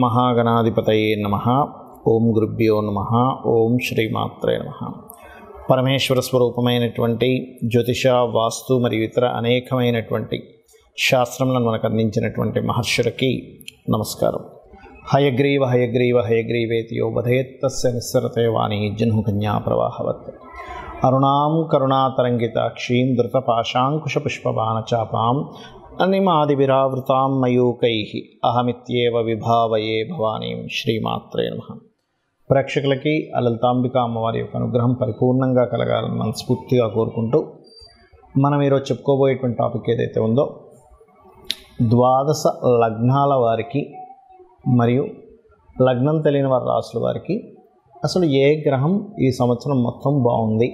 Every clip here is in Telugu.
మహాగణాధిపతయే నమ ఓం గురుభ్యో నమ ఓం శ్రీమాత్రే నమ పరమేశ్వర స్వరూపమైనటువంటి జ్యోతిష వాస్తు మరియు ఇతర అనేకమైనటువంటి శాస్త్రములను మనకు అందించినటువంటి మహర్షులకి నమస్కారం హయగ్రీవ హయగ్రీవ హయగ్రీవేతియో వధేత్తస్య నిస్సరతే వాణి జన్హు కన్యా ప్రవాహవత్ అరుణాం కరుణాతరంగితాక్షీం ధృతపాశాంకుశపుష్పబాణచాపాం అనిమాదివిరావృతాం మయూకై అహమిత్యేవ విభావయే భవానీం శ్రీమాత్రే నమ ప్రేక్షకులకి ఆ లలితాంబిక అమ్మవారి యొక్క అనుగ్రహం పరిపూర్ణంగా కలగాలని మనస్ఫూర్తిగా కోరుకుంటూ మనం ఈరోజు చెప్పుకోబోయేటువంటి టాపిక్ ఏదైతే ఉందో ద్వాదశ లగ్నాల వారికి మరియు లగ్నం తెలియని వారి రాసుల వారికి అసలు ఏ గ్రహం ఈ సంవత్సరం మొత్తం బాగుంది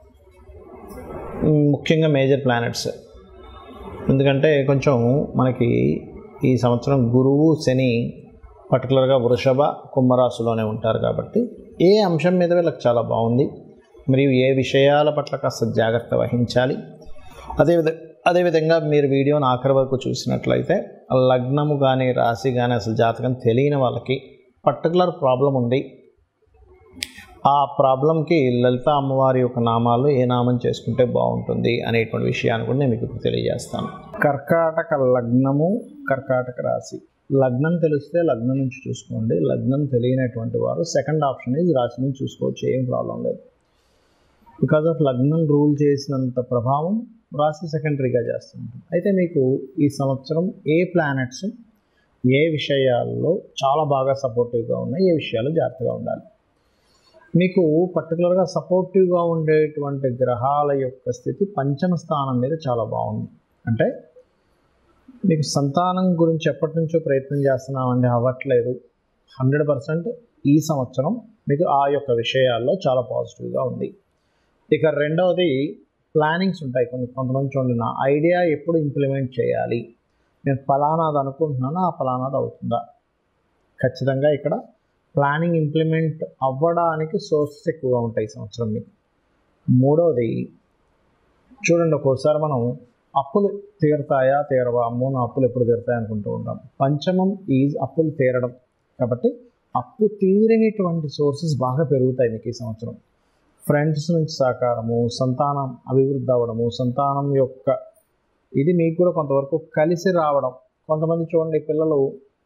ముఖ్యంగా మేజర్ ప్లానెట్స్ ఎందుకంటే కొంచెం మనకి ఈ సంవత్సరం గురువు శని పర్టికులర్గా వృషభ కుంభరాశిలోనే ఉంటారు కాబట్టి ఏ అంశం మీద వీళ్ళకి చాలా బాగుంది మరియు ఏ విషయాల పట్ల కాస్త జాగ్రత్త వహించాలి అదేవిధ అదేవిధంగా మీరు వీడియోని ఆఖరి వరకు చూసినట్లయితే లగ్నము కానీ రాశి కానీ అసలు జాతకం తెలియని వాళ్ళకి పర్టికులర్ ప్రాబ్లం ఉంది ఆ ప్రాబ్లంకి లలిత అమ్మవారి యొక్క నామాలు ఏ నామం చేసుకుంటే బాగుంటుంది అనేటువంటి విషయాన్ని కూడా నేను మీకు ఇప్పుడు తెలియజేస్తాను కర్కాటక లగ్నము కర్కాటక రాశి లగ్నం తెలిస్తే లగ్నం నుంచి చూసుకోండి లగ్నం తెలియనటువంటి వారు సెకండ్ ఆప్షన్ ఇది రాశి నుంచి చూసుకోవచ్చు ఏం ప్రాబ్లం లేదు బికాజ్ ఆఫ్ లగ్నం రూల్ చేసినంత ప్రభావం రాశి సెకండరీగా చేస్తుంటుంది అయితే మీకు ఈ సంవత్సరం ఏ ప్లానెట్స్ ఏ విషయాల్లో చాలా బాగా సపోర్టివ్గా ఉన్నాయి ఏ విషయాలు జాగ్రత్తగా ఉండాలి మీకు పర్టికులర్గా సపోర్టివ్గా ఉండేటువంటి గ్రహాల యొక్క స్థితి పంచమ స్థానం మీద చాలా బాగుంది అంటే మీకు సంతానం గురించి ఎప్పటి నుంచో ప్రయత్నం చేస్తున్నామండి అవ్వట్లేదు హండ్రెడ్ పర్సెంట్ ఈ సంవత్సరం మీకు ఆ యొక్క విషయాల్లో చాలా పాజిటివ్గా ఉంది ఇక రెండవది ప్లానింగ్స్ ఉంటాయి కొన్ని కొంతమంది చూడండి నా ఐడియా ఎప్పుడు ఇంప్లిమెంట్ చేయాలి నేను ఫలానాది అనుకుంటున్నాను ఆ ఫలానాది అవుతుందా ఖచ్చితంగా ఇక్కడ ప్లానింగ్ ఇంప్లిమెంట్ అవ్వడానికి సోర్సెస్ ఎక్కువగా ఉంటాయి ఈ సంవత్సరం మీకు మూడవది చూడండి ఒక్కోసారి మనం అప్పులు తీరుతాయా తీరవా అమ్మో నా అప్పులు ఎప్పుడు తీరుతాయి అనుకుంటూ ఉంటాం పంచమం ఈజ్ అప్పులు తీరడం కాబట్టి అప్పు తీరేటువంటి సోర్సెస్ బాగా పెరుగుతాయి మీకు ఈ సంవత్సరం ఫ్రెండ్స్ నుంచి సహకారము సంతానం అభివృద్ధి అవ్వడము సంతానం యొక్క ఇది మీకు కూడా కొంతవరకు కలిసి రావడం కొంతమంది చూడండి పిల్లలు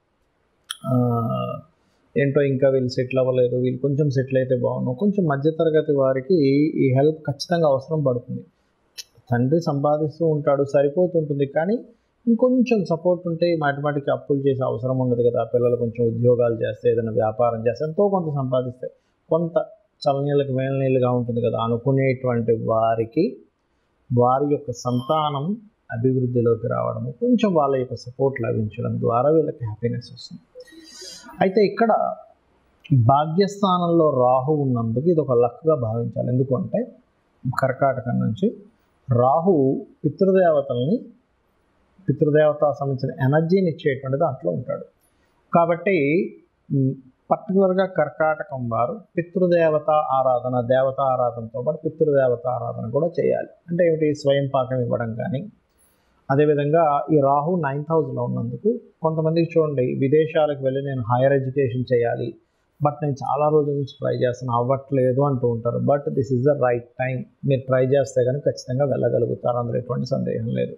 ఏంటో ఇంకా వీళ్ళు సెటిల్ అవ్వలేదు వీళ్ళు కొంచెం సెటిల్ అయితే బాగున్నావు కొంచెం మధ్యతరగతి వారికి ఈ హెల్ప్ ఖచ్చితంగా అవసరం పడుతుంది తండ్రి సంపాదిస్తూ ఉంటాడు సరిపోతుంటుంది కానీ ఇంకొంచెం సపోర్ట్ ఉంటే మాటిమాటికి అప్పులు చేసే అవసరం ఉండదు కదా పిల్లలు కొంచెం ఉద్యోగాలు చేస్తే ఏదైనా వ్యాపారం చేస్తే ఎంతో కొంత సంపాదిస్తే కొంత చల్లనీళ్ళకి వేలనీళ్ళుగా ఉంటుంది కదా అనుకునేటువంటి వారికి వారి యొక్క సంతానం అభివృద్ధిలోకి రావడము కొంచెం వాళ్ళ యొక్క సపోర్ట్ లభించడం ద్వారా వీళ్ళకి హ్యాపీనెస్ వస్తుంది అయితే ఇక్కడ భాగ్యస్థానంలో రాహు ఉన్నందుకు ఇది ఒక లక్గా భావించాలి ఎందుకంటే కర్కాటకం నుంచి రాహు పితృదేవతల్ని పితృదేవత సంబంధించిన ఎనర్జీని ఇచ్చేటువంటి దాంట్లో ఉంటాడు కాబట్టి పర్టికులర్గా కర్కాటకం వారు పితృదేవత ఆరాధన దేవత ఆరాధనతో పాటు పితృదేవత ఆరాధన కూడా చేయాలి అంటే ఏమిటి స్వయం పాకం ఇవ్వడం కానీ అదేవిధంగా ఈ రాహు నైన్త్ హౌస్లో ఉన్నందుకు కొంతమందికి చూడండి విదేశాలకు వెళ్ళి నేను హైయర్ ఎడ్యుకేషన్ చేయాలి బట్ నేను చాలా రోజుల నుంచి ట్రై చేస్తాను అవ్వట్లేదు అంటూ ఉంటారు but this is the right time మీరు ట్రై చేస్తే కానీ ఖచ్చితంగా వెళ్ళగలుగుతారు అందులో ఎటువంటి సందేహం లేదు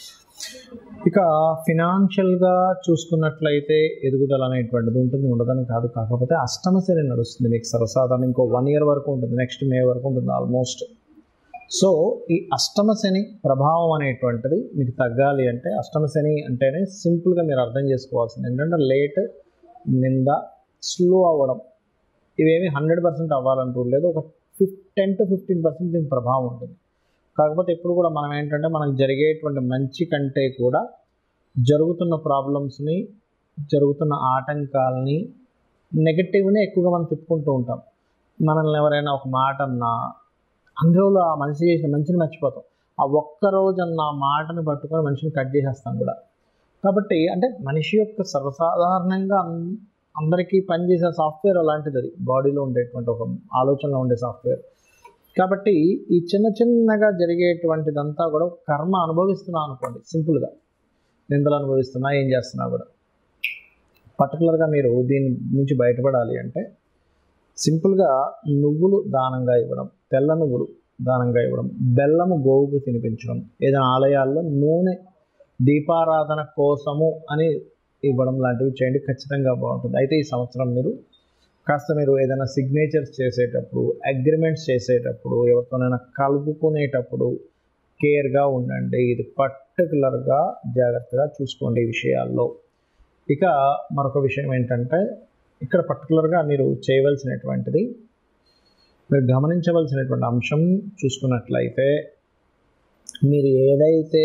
ఇక ఫినాన్షియల్గా చూసుకున్నట్లయితే ఎదుగుదల అనేటువంటిది ఉంటుంది ఉండదని కాదు కాకపోతే అష్టమ శని నడుస్తుంది మీకు సర్వసాధారణ ఇంకో వన్ ఇయర్ వరకు ఉంటుంది నెక్స్ట్ మే వరకు ఉంటుంది ఆల్మోస్ట్ సో ఈ అష్టమ శని ప్రభావం అనేటువంటిది మీకు తగ్గాలి అంటే అష్టమ శని అంటేనే సింపుల్గా మీరు అర్థం చేసుకోవాల్సింది ఏంటంటే లేట్ నింద స్లో అవ్వడం ఇవేమి హండ్రెడ్ పర్సెంట్ అవ్వాలంటూ లేదు ఒక ఫిఫ్ టెన్ టు ఫిఫ్టీన్ పర్సెంట్ దీని ప్రభావం ఉంటుంది కాకపోతే ఎప్పుడు కూడా మనం ఏంటంటే మనకు జరిగేటువంటి మంచి కంటే కూడా జరుగుతున్న ప్రాబ్లమ్స్ని జరుగుతున్న ఆటంకాలని నెగటివ్ని ఎక్కువగా మనం తిప్పుకుంటూ ఉంటాం మనల్ని ఎవరైనా ఒక మాట అన్నా అందులో ఆ మనిషి చేసిన మంచిని మర్చిపోతాం ఆ ఒక్క రోజు అన్న మాటను పట్టుకొని మనిషిని కట్ చేసేస్తాం కూడా కాబట్టి అంటే మనిషి యొక్క సర్వసాధారణంగా అందరికీ పనిచేసే సాఫ్ట్వేర్ అలాంటిది అది బాడీలో ఉండేటువంటి ఒక ఆలోచనలో ఉండే సాఫ్ట్వేర్ కాబట్టి ఈ చిన్న చిన్నగా జరిగేటువంటిదంతా కూడా కర్మ అనుభవిస్తున్నా అనుకోండి సింపుల్గా నిందలు అనుభవిస్తున్నా ఏం చేస్తున్నా కూడా పర్టికులర్గా మీరు దీని నుంచి బయటపడాలి అంటే సింపుల్గా నువ్వులు దానంగా ఇవ్వడం తెల్ల నువ్వులు దానంగా ఇవ్వడం బెల్లము గోవుకు తినిపించడం ఏదైనా ఆలయాల్లో నూనె దీపారాధన కోసము అని ఇవ్వడం లాంటివి చేయండి ఖచ్చితంగా బాగుంటుంది అయితే ఈ సంవత్సరం మీరు కాస్త మీరు ఏదైనా సిగ్నేచర్స్ చేసేటప్పుడు అగ్రిమెంట్స్ చేసేటప్పుడు ఎవరితోనైనా కలుపుకునేటప్పుడు కేర్గా ఉండండి ఇది పర్టికులర్గా జాగ్రత్తగా చూసుకోండి ఈ విషయాల్లో ఇక మరొక విషయం ఏంటంటే ఇక్కడ పర్టికులర్గా మీరు చేయవలసినటువంటిది మీరు గమనించవలసినటువంటి అంశం చూసుకున్నట్లయితే మీరు ఏదైతే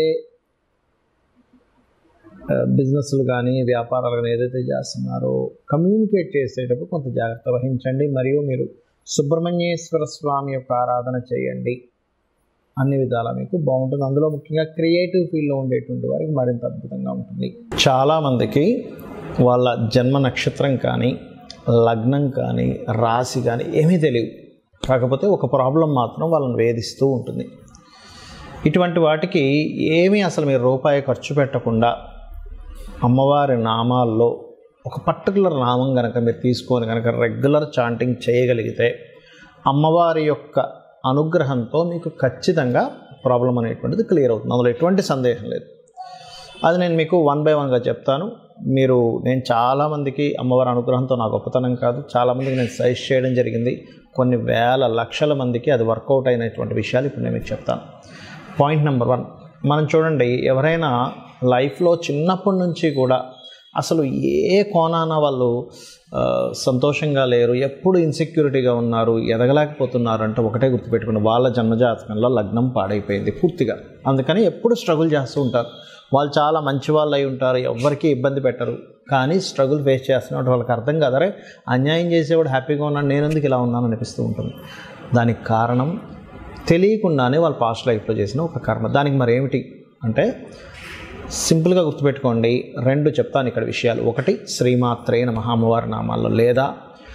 బిజినెస్లు కానీ వ్యాపారాలు కానీ ఏదైతే చేస్తున్నారో కమ్యూనికేట్ చేసేటప్పుడు కొంత జాగ్రత్త వహించండి మరియు మీరు సుబ్రహ్మణ్యేశ్వర స్వామి యొక్క ఆరాధన చేయండి అన్ని విధాలా మీకు బాగుంటుంది అందులో ముఖ్యంగా క్రియేటివ్ ఫీల్డ్లో ఉండేటువంటి వారికి మరింత అద్భుతంగా ఉంటుంది చాలామందికి వాళ్ళ జన్మ నక్షత్రం కానీ లగ్నం కానీ రాశి కానీ ఏమీ తెలియదు కాకపోతే ఒక ప్రాబ్లం మాత్రం వాళ్ళని వేధిస్తూ ఉంటుంది ఇటువంటి వాటికి ఏమీ అసలు మీరు రూపాయి ఖర్చు పెట్టకుండా అమ్మవారి నామాల్లో ఒక పర్టికులర్ నామం కనుక మీరు తీసుకొని కనుక రెగ్యులర్ చాంటింగ్ చేయగలిగితే అమ్మవారి యొక్క అనుగ్రహంతో మీకు ఖచ్చితంగా ప్రాబ్లం అనేటువంటిది క్లియర్ అవుతుంది అందులో ఎటువంటి సందేహం లేదు అది నేను మీకు వన్ బై వన్గా చెప్తాను మీరు నేను చాలామందికి అమ్మవారి అనుగ్రహంతో నా గొప్పతనం కాదు చాలామందికి నేను సజెస్ట్ చేయడం జరిగింది కొన్ని వేల లక్షల మందికి అది వర్కౌట్ అయినటువంటి విషయాలు ఇప్పుడు నేను మీకు చెప్తాను పాయింట్ నెంబర్ వన్ మనం చూడండి ఎవరైనా లైఫ్లో చిన్నప్పటి నుంచి కూడా అసలు ఏ కోణాన వాళ్ళు ఆ, సంతోషంగా లేరు ఎప్పుడు ఇన్సెక్యూరిటీగా ఉన్నారు ఎదగలేకపోతున్నారు అంటే ఒకటే గుర్తుపెట్టుకుని వాళ్ళ జన్మజాతకంలో లగ్నం పాడైపోయింది పూర్తిగా అందుకని ఎప్పుడు స్ట్రగుల్ చేస్తూ ఉంటారు వాళ్ళు చాలా మంచి వాళ్ళు అయి ఉంటారు ఎవరికి ఇబ్బంది పెట్టరు కానీ స్ట్రగుల్ ఫేస్ చేస్తున్నట్టు వాళ్ళకి అర్థం కాదు అరే అన్యాయం చేసేవాడు హ్యాపీగా ఉన్నాను నేను ఎందుకు ఇలా ఉన్నాను అనిపిస్తూ ఉంటుంది దానికి కారణం తెలియకుండానే వాళ్ళ పాస్ట్ లైఫ్లో చేసిన ఒక కర్మ దానికి మరి ఏమిటి అంటే సింపుల్గా గుర్తుపెట్టుకోండి రెండు చెప్తాను ఇక్కడ విషయాలు ఒకటి శ్రీమాత్రే నమ అమ్మవారి నామాల్లో లేదా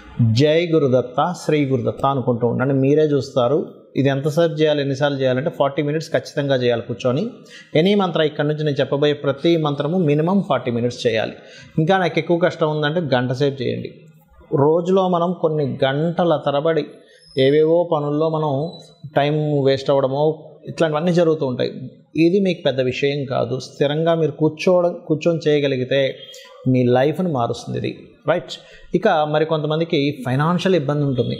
జై గురుదత్త శ్రీ గురుదత్త అనుకుంటూ ఉండండి మీరే చూస్తారు ఇది ఎంతసేపు చేయాలి ఎన్నిసార్లు చేయాలంటే ఫార్టీ మినిట్స్ ఖచ్చితంగా చేయాలి కూర్చొని ఎనీ మంత్ర ఇక్కడ నుంచి నేను చెప్పబోయే ప్రతి మంత్రము మినిమం ఫార్టీ మినిట్స్ చేయాలి ఇంకా నాకు ఎక్కువ కష్టం ఉందంటే గంట సేపు చేయండి రోజులో మనం కొన్ని గంటల తరబడి ఏవేవో పనుల్లో మనం టైం వేస్ట్ అవ్వడమో ఇట్లాంటివన్నీ జరుగుతూ ఉంటాయి ఇది మీకు పెద్ద విషయం కాదు స్థిరంగా మీరు కూర్చోవడం కూర్చొని చేయగలిగితే మీ లైఫ్ని మారుస్తుంది ఇది రైట్ ఇక మరి కొంతమందికి ఫైనాన్షియల్ ఇబ్బంది ఉంటుంది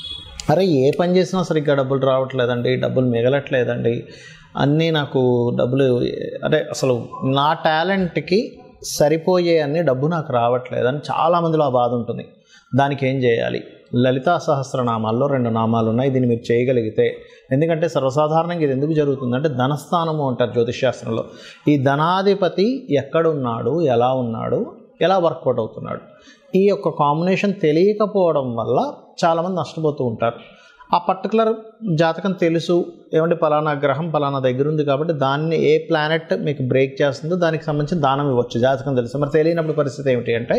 అరే ఏ పని చేసినా సరిగ్గా డబ్బులు రావట్లేదండి డబ్బులు మిగలట్లేదండి అన్నీ నాకు డబ్బులు అదే అసలు నా టాలెంట్కి సరిపోయే అన్ని డబ్బు నాకు రావట్లేదని చాలామందిలో ఆ బాధ ఉంటుంది దానికి ఏం చేయాలి లలితా సహస్రనామాల్లో రెండు నామాలు ఉన్నాయి దీన్ని మీరు చేయగలిగితే ఎందుకంటే సర్వసాధారణంగా ఇది ఎందుకు జరుగుతుందంటే ధనస్థానము అంటారు జ్యోతిష్శాస్త్రంలో ఈ ధనాధిపతి ఎక్కడున్నాడు ఎలా ఉన్నాడు ఎలా వర్కౌట్ అవుతున్నాడు ఈ యొక్క కాంబినేషన్ తెలియకపోవడం వల్ల చాలామంది నష్టపోతూ ఉంటారు ఆ పర్టికులర్ జాతకం తెలుసు ఏమంటే పలానా గ్రహం పలానా దగ్గర ఉంది కాబట్టి దాన్ని ఏ ప్లానెట్ మీకు బ్రేక్ చేస్తుందో దానికి సంబంధించిన దానం ఇవ్వచ్చు జాతకం తెలుసు మరి తెలియనప్పుడు పరిస్థితి ఏమిటి అంటే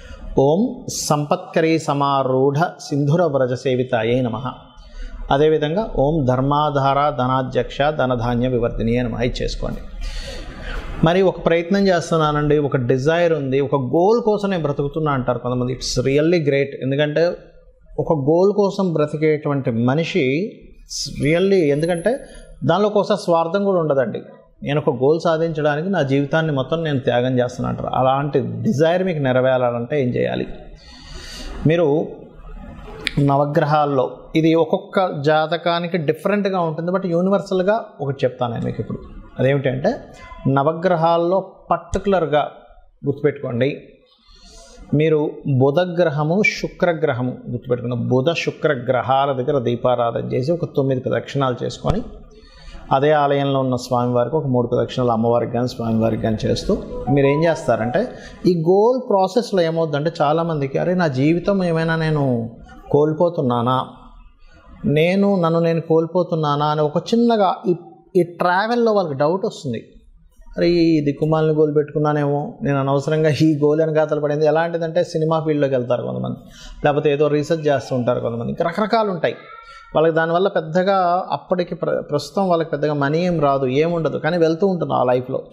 ఓం సంపత్కరీ సమారూఢ సింధుర వ్రజ సేవితాయే నమ అదేవిధంగా ఓం ధర్మాధార ధనాధ్యక్ష ధనధాన్య వివర్ధిని అని ఇది చేసుకోండి మరి ఒక ప్రయత్నం చేస్తున్నానండి ఒక డిజైర్ ఉంది ఒక గోల్ కోసం నేను బ్రతుకుతున్నా అంటారు కొంతమంది ఇట్స్ రియల్లీ గ్రేట్ ఎందుకంటే ఒక గోల్ కోసం బ్రతికేటువంటి మనిషి రియల్లీ ఎందుకంటే దానిలో ఒకసారి స్వార్థం కూడా ఉండదండి నేను ఒక గోల్ సాధించడానికి నా జీవితాన్ని మొత్తం నేను త్యాగం చేస్తున్నా అంటారు అలాంటి డిజైర్ మీకు నెరవేరాలంటే ఏం చేయాలి మీరు నవగ్రహాల్లో ఇది ఒక్కొక్క జాతకానికి డిఫరెంట్గా ఉంటుంది బట్ యూనివర్సల్గా ఒకటి చెప్తాను నేను మీకు ఇప్పుడు అదేమిటంటే నవగ్రహాల్లో పర్టికులర్గా గుర్తుపెట్టుకోండి మీరు బుధగ్రహము శుక్రగ్రహము గుర్తుపెట్టుకున్న బుధ శుక్ర గ్రహాల దగ్గర దీపారాధన చేసి ఒక తొమ్మిది ప్రదక్షిణాలు చేసుకొని అదే ఆలయంలో ఉన్న స్వామివారికి ఒక మూడు ప్రదక్షిణలు అమ్మవారికి కానీ స్వామివారికి కానీ చేస్తూ మీరు ఏం చేస్తారంటే ఈ గోల్ ప్రాసెస్లో ఏమవుద్దంటే చాలామందికి అరే నా జీవితం ఏమైనా నేను కోల్పోతున్నానా నేను నన్ను నేను కోల్పోతున్నానా అని ఒక చిన్నగా ఈ ఈ ట్రావెల్లో వాళ్ళకి డౌట్ వస్తుంది అరే ఈ దిక్కుమాలని గోల్ పెట్టుకున్నానేమో నేను అనవసరంగా ఈ గోల్ అని గాతలు పడింది ఎలాంటిదంటే సినిమా ఫీల్డ్లోకి వెళ్తారు కొంతమంది లేకపోతే ఏదో రీసెర్చ్ చేస్తూ ఉంటారు కొంతమంది ఇంకా రకరకాలు ఉంటాయి వాళ్ళకి దానివల్ల పెద్దగా అప్పటికి ప్ర ప్రస్తుతం వాళ్ళకి పెద్దగా మనీ ఏం రాదు ఏముండదు కానీ వెళ్తూ ఉంటుంది ఆ లైఫ్లో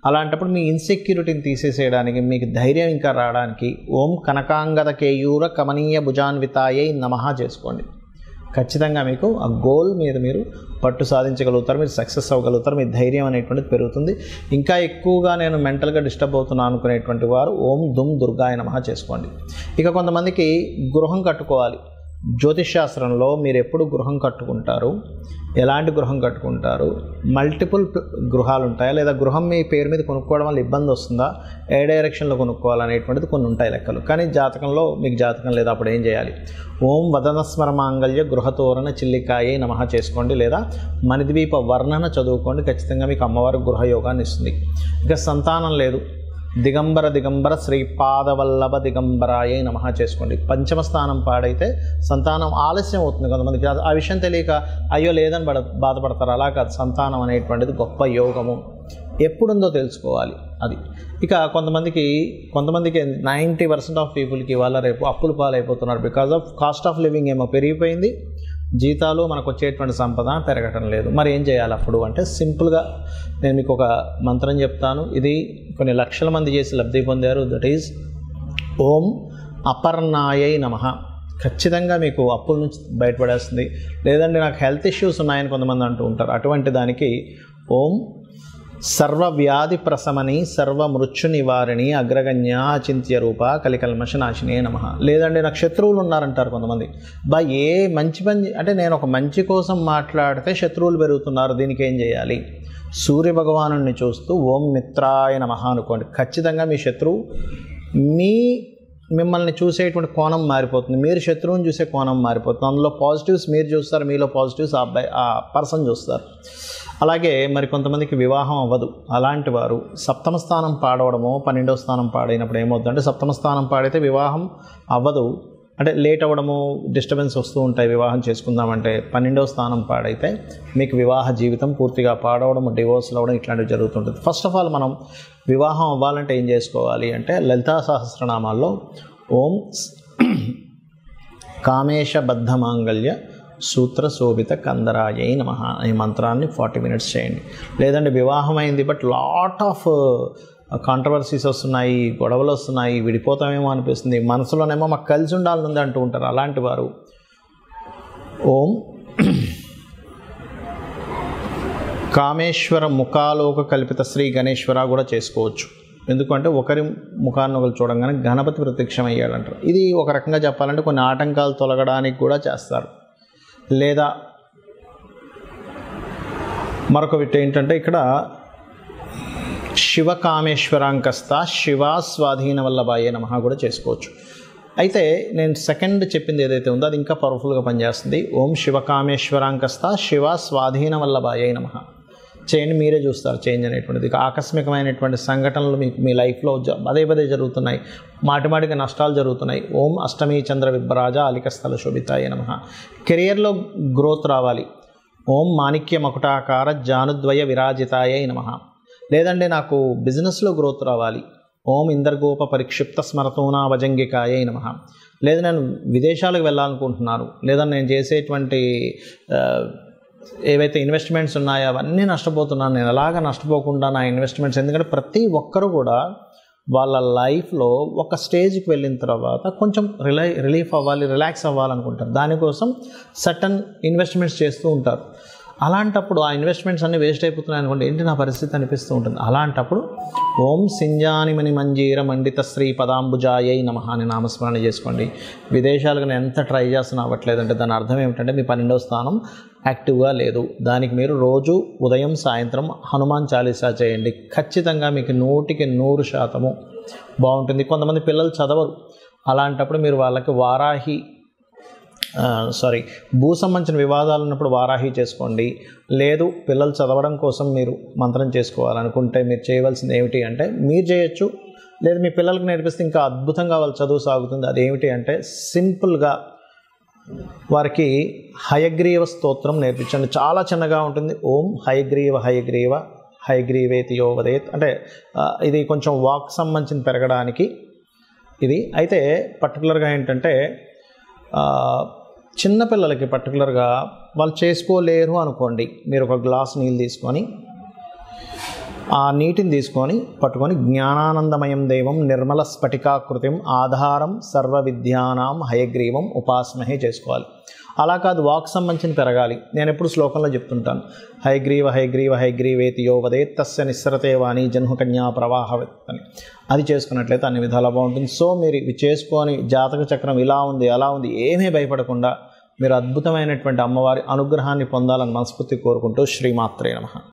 అలాంటప్పుడు మీ ఇన్సెక్యూరిటీని తీసేసేయడానికి మీకు ధైర్యం ఇంకా రావడానికి ఓం కనకాంగద కేయూర కమనీయ భుజాన్వితాయై నమః చేసుకోండి ఖచ్చితంగా మీకు ఆ గోల్ మీద మీరు పట్టు సాధించగలుగుతారు మీరు సక్సెస్ అవ్వగలుగుతారు మీ ధైర్యం అనేటువంటిది పెరుగుతుంది ఇంకా ఎక్కువగా నేను మెంటల్గా డిస్టర్బ్ అవుతున్నాను అనుకునేటువంటి వారు ఓం దుమ్ దుర్గాయ నమః చేసుకోండి ఇక కొంతమందికి గృహం కట్టుకోవాలి జ్యోతిష్ శాస్త్రంలో మీరు ఎప్పుడు గృహం కట్టుకుంటారు ఎలాంటి గృహం కట్టుకుంటారు మల్టిపుల్ గృహాలు ఉంటాయా లేదా గృహం మీ పేరు మీద కొనుక్కోవడం వల్ల ఇబ్బంది వస్తుందా ఏ డైరెక్షన్లో కొనుక్కోవాలనేటువంటిది కొన్ని ఉంటాయి లెక్కలు కానీ జాతకంలో మీకు జాతకం లేదా అప్పుడు ఏం చేయాలి ఓం వదనస్మర మాంగళ్య గృహతోరణ చిల్లికాయే నమః చేసుకోండి లేదా మణిద్వీప వర్ణన చదువుకోండి ఖచ్చితంగా మీకు అమ్మవారు గృహయోగాన్ని ఇస్తుంది ఇక సంతానం లేదు దిగంబర దిగంబర శ్రీపాదవల్లభ దిగంబరాయే నమః చేసుకోండి పంచమ స్థానం పాడైతే సంతానం ఆలస్యం అవుతుంది కొంతమందికి ఆ విషయం తెలియక అయ్యో లేదని బడ బాధపడతారు అలా కాదు సంతానం అనేటువంటిది గొప్ప యోగము ఎప్పుడుందో తెలుసుకోవాలి అది ఇక కొంతమందికి కొంతమందికి నైంటీ పర్సెంట్ ఆఫ్ పీపుల్కి ఇవాళ రేపు అప్పుల పాలైపోతున్నారు because of cost of living ఏమో పెరిగిపోయింది జీతాలు మనకు వచ్చేటువంటి సంపద పెరగటం లేదు మరి ఏం చేయాలి అప్పుడు అంటే సింపుల్గా నేను మీకు ఒక మంత్రం చెప్తాను ఇది కొన్ని లక్షల మంది చేసి లబ్ధి పొందారు దట్ ఈజ్ ఓం అపర్ణాయై నమ ఖచ్చితంగా మీకు అప్పుల నుంచి బయటపడేస్తుంది లేదంటే నాకు హెల్త్ ఇష్యూస్ ఉన్నాయని కొంతమంది అంటూ ఉంటారు అటువంటి దానికి ఓం సర్వ వ్యాధి ప్రశమని సర్వ మృత్యు నివారిణి అగ్రగణ్య అచింత్య రూప కలికల్మష నాశినే నమ లేదండి నాకు శత్రువులు ఉన్నారంటారు కొంతమంది బా ఏ మంచి పని అంటే నేను ఒక మంచి కోసం మాట్లాడితే శత్రువులు పెరుగుతున్నారు దీనికి ఏం చేయాలి సూర్య భగవాను చూస్తూ ఓం మిత్రాయ నమ అనుకోండి ఖచ్చితంగా మీ శత్రువు మీ మిమ్మల్ని చూసేటువంటి కోణం మారిపోతుంది మీరు శత్రువుని చూసే కోణం మారిపోతుంది అందులో పాజిటివ్స్ మీరు చూస్తారు మీలో పాజిటివ్స్ ఆ అబ్బాయి ఆ పర్సన్ చూస్తారు అలాగే మరి కొంతమందికి వివాహం అవ్వదు అలాంటి వారు సప్తమ స్థానం పాడవడమో పన్నెండవ స్థానం పాడైనప్పుడు ఏమవుతుంది అంటే సప్తమ స్థానం పాడైతే వివాహం అవ్వదు అంటే లేట్ అవ్వడము డిస్టర్బెన్స్ వస్తూ ఉంటాయి వివాహం చేసుకుందామంటే పన్నెండవ స్థానం పాడైతే మీకు వివాహ జీవితం పూర్తిగా పాడవడం డివోర్స్ అవ్వడం ఇట్లాంటివి జరుగుతుంటుంది ఫస్ట్ ఆఫ్ ఆల్ మనం వివాహం అవ్వాలంటే ఏం చేసుకోవాలి అంటే లలితా సహస్రనామాల్లో ఓం కామేశబద్ధ మాంగళ్య సూత్ర శోభిత కందరాయై నమ ఈ మంత్రాన్ని ఫార్టీ మినిట్స్ చేయండి లేదంటే వివాహం అయింది బట్ లాట్ ఆఫ్ కాంట్రవర్సీస్ వస్తున్నాయి గొడవలు వస్తున్నాయి విడిపోతామేమో అనిపిస్తుంది మనసులోనేమో మాకు కలిసి ఉండాలని ఉంది అంటూ ఉంటారు అలాంటి వారు ఓం కామేశ్వర ముఖాలోక కల్పిత శ్రీ గణేశ్వర కూడా చేసుకోవచ్చు ఎందుకంటే ఒకరి ముఖాన్ని ఒకరు చూడంగానే గణపతి ప్రత్యక్షం అయ్యాడంటారు ఇది ఒక రకంగా చెప్పాలంటే కొన్ని ఆటంకాలు తొలగడానికి కూడా చేస్తారు లేదా మరొక విట్ ఏంటంటే ఇక్కడ శివకామేశ్వరాంకస్త శివ స్వాధీన వల్లభాయే నమ కూడా చేసుకోవచ్చు అయితే నేను సెకండ్ చెప్పింది ఏదైతే ఉందో అది ఇంకా పవర్ఫుల్గా పనిచేస్తుంది ఓం శివకామేశ్వరాంకస్త శివ స్వాధీన వల్లభాయే నమ చేయండి మీరే చూస్తారు చేంజ్ అనేటువంటిది ఇక ఆకస్మికమైనటువంటి సంఘటనలు మీకు మీ లైఫ్లో జ- పదే పదే జరుగుతున్నాయి మాటిమాటికి నష్టాలు జరుగుతున్నాయి ఓం అష్టమి చంద్ర విభ్రాజ అలిక స్థల శోభితాయ నమ కెరియర్లో గ్రోత్ రావాలి ఓం మాణిక్య మకుటాకార జానుద్వయ విరాజితాయ నమ లేదంటే నాకు బిజినెస్లో గ్రోత్ రావాలి ఓం ఇందర్గోప పరిక్షిప్త స్మరతోనా వజంగికాయ నమ లేదా నేను విదేశాలకు వెళ్ళాలనుకుంటున్నాను లేదా నేను చేసేటువంటి ఆ, ఏవైతే ఇన్వెస్ట్మెంట్స్ ఉన్నాయో అవన్నీ నష్టపోతున్నాను నేను ఎలాగ నష్టపోకుండా నా ఇన్వెస్ట్మెంట్స్ ఎందుకంటే ప్రతి ఒక్కరు కూడా వాళ్ళ లైఫ్లో ఒక స్టేజ్కి వెళ్ళిన తర్వాత కొంచెం రిలై రిలీఫ్ అవ్వాలి రిలాక్స్ అవ్వాలనుకుంటారు దానికోసం సటన్ ఇన్వెస్ట్మెంట్స్ చేస్తూ ఉంటారు అలాంటప్పుడు ఆ ఇన్వెస్ట్మెంట్స్ అన్నీ వేస్ట్ అయిపోతున్నాయి అనుకోండి ఏంటి నా పరిస్థితి అనిపిస్తూ ఉంటుంది అలాంటప్పుడు ఓం సింజానిమని మంజీర మండిత శ్రీ పదాంబుజాయై నమ అని నామస్మరణ చేసుకోండి విదేశాలకు నేను ఎంత ట్రై చేస్తున్నా అవ్వట్లేదంటే దాని అర్థం ఏమిటంటే మీ పన్నెండవ స్థానం యాక్టివ్గా లేదు దానికి మీరు రోజు ఉదయం సాయంత్రం హనుమాన్ చాలీసా చేయండి ఖచ్చితంగా మీకు నూటికి నూరు శాతము బాగుంటుంది కొంతమంది పిల్లలు చదవరు అలాంటప్పుడు మీరు వాళ్ళకి వారాహి సారీ భూ సంబంధించిన వివాదాలు ఉన్నప్పుడు వారాహి చేసుకోండి లేదు పిల్లలు చదవడం కోసం మీరు మంత్రం చేసుకోవాలనుకుంటే మీరు చేయవలసింది ఏమిటి అంటే మీరు చేయొచ్చు లేదు మీ పిల్లలకు నేర్పిస్తే ఇంకా అద్భుతంగా వాళ్ళ చదువు సాగుతుంది అదేమిటి అంటే సింపుల్గా వారికి హయగ్రీవ స్తోత్రం నేర్పించండి చాలా చిన్నగా ఉంటుంది ఓం హయగ్రీవ హయగ్రీవ హయగ్రీవేతి యోవదేత్ అంటే ఆ, ఇది కొంచెం వాక్ సంబంధించిన పెరగడానికి ఇది అయితే పర్టికులర్గా ఏంటంటే ఆ, చిన్నపిల్లలకి పర్టికులర్గా వాళ్ళు చేసుకోలేరు అనుకోండి మీరు ఒక గ్లాస్ నీళ్ళు తీసుకొని ఆ నీటిని తీసుకొని పట్టుకొని జ్ఞానానందమయం దేవం నిర్మల స్ఫటికాకృతిం ఆధారం సర్వ విద్యానాం హయగ్రీవం ఉపాసనహే చేసుకోవాలి అలా కాదు వాక్ సంబంధించిన పెరగాలి నేను ఎప్పుడు శ్లోకంలో చెప్తుంటాను హైగ్రీవ హైగ్రీవ హైగ్రీవేతి యో వదేత్ తస్య నిస్సరతే వాణి జన్మకన్యా ప్రవాహ అని అది చేసుకున్నట్లయితే అన్ని విధాలా బాగుంటుంది సో మీరు ఇవి చేసుకొని జాతక చక్రం ఇలా ఉంది అలా ఉంది ఏమీ భయపడకుండా మీరు అద్భుతమైనటువంటి అమ్మవారి అనుగ్రహాన్ని పొందాలని మనస్ఫూర్తి కోరుకుంటూ శ్రీమాత్రే నమ